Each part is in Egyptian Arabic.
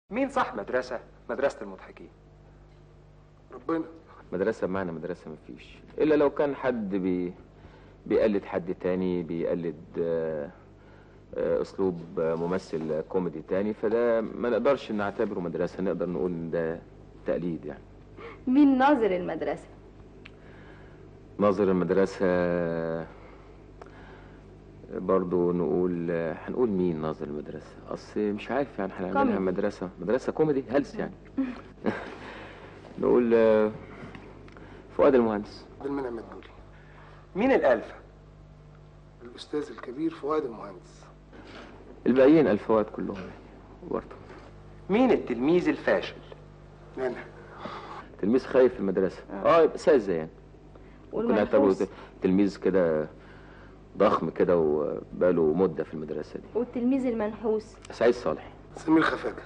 مين صح مدرسة مدرسة المضحكين ربنا مدرسة بمعنى مدرسة مفيش إلا لو كان حد بي بيقلد حد تاني بيقلد آه، آه، أسلوب آه، ممثل كوميدي تاني فده ما نقدرش نعتبره مدرسة نقدر نقول إن ده تقليد يعني مين ناظر المدرسة ناظر المدرسة برضو نقول هنقول مين ناظر المدرسة أصل مش عارف يعني هنعملها كوميدي. مدرسة مدرسة كوميدي هلس يعني نقول آه، فؤاد المهندس عبد المنعم مدبولي مين الألفة الاستاذ الكبير فؤاد المهندس الباقيين الفوات كلهم يعني برضه مين التلميذ الفاشل انا تلميذ خايف في المدرسة اه يبقى ساذج يعني ممكن نعتبره والمنحوس ت- تلميذ كده ضخم كده وبقاله مدة في المدرسة دي والتلميذ المنحوس سعيد صالح سمير خفاجه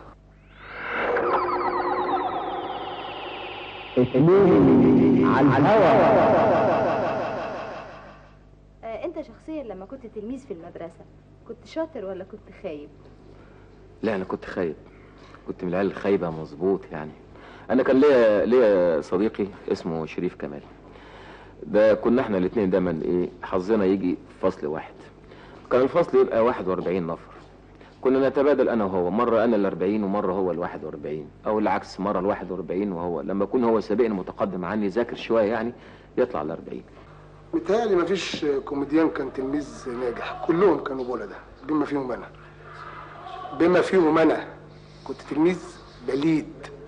آه انت شخصيا لما كنت تلميذ في المدرسة كنت شاطر ولا كنت خايب لا انا كنت خايب كنت من العيال الخايبه مظبوط يعني انا كان ليا ليا صديقي اسمه شريف كمال ده كنا احنا الاثنين دايما ايه حظنا يجي في فصل واحد كان الفصل يبقى 41 نفر كنا نتبادل انا وهو مره انا ال 40 ومره هو ال 41 او العكس مره ال 41 وهو لما يكون هو سابقني متقدم عني ذاكر شويه يعني يطلع ال 40 متهيألي مفيش كوميديان كان تلميذ ناجح كلهم كانوا بولدة بما فيهم انا بما فيهم انا كنت تلميذ بليد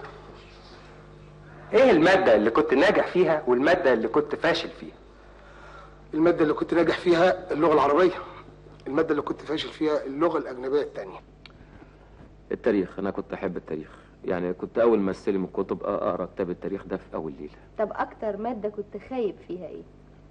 ايه المادة اللي كنت ناجح فيها والمادة اللي كنت فاشل فيها المادة اللي كنت ناجح فيها اللغة العربية المادة اللي كنت فاشل فيها اللغة الأجنبية التانية التاريخ انا كنت احب التاريخ يعني كنت اول ما استلم الكتب اقرا كتاب التاريخ ده في اول ليله طب اكتر مادة كنت خايب فيها ايه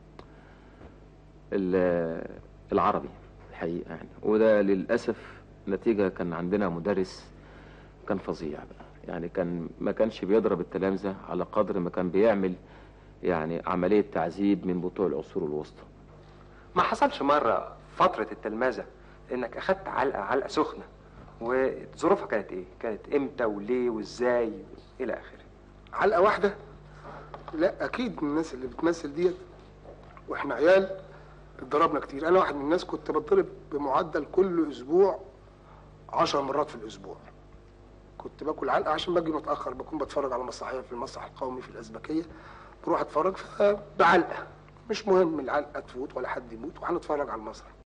ال- العربي الحقيقة يعني وده للأسف نتيجة كان عندنا مدرس كان فظيع بقى يعني كان ما كانش بيضرب التلامذة على قدر ما كان بيعمل يعني عملية تعذيب من بتوع العصور الوسطى ما حصلش مرة فترة التلمذة انك اخدت علقة علقة سخنة وظروفها كانت ايه كانت امتى وليه وازاي الى اخره علقة واحدة لا أكيد من الناس اللي بتمثل ديت وإحنا عيال اتضربنا كتير أنا واحد من الناس كنت بتضرب بمعدل كل أسبوع عشر مرات في الأسبوع كنت باكل علقة عشان باجي متأخر بكون بتفرج على مسرحية في المسرح القومي في الأزبكية بروح أتفرج فبعلقة مش مهم العلقة تفوت ولا حد يموت وهنتفرج على المسرح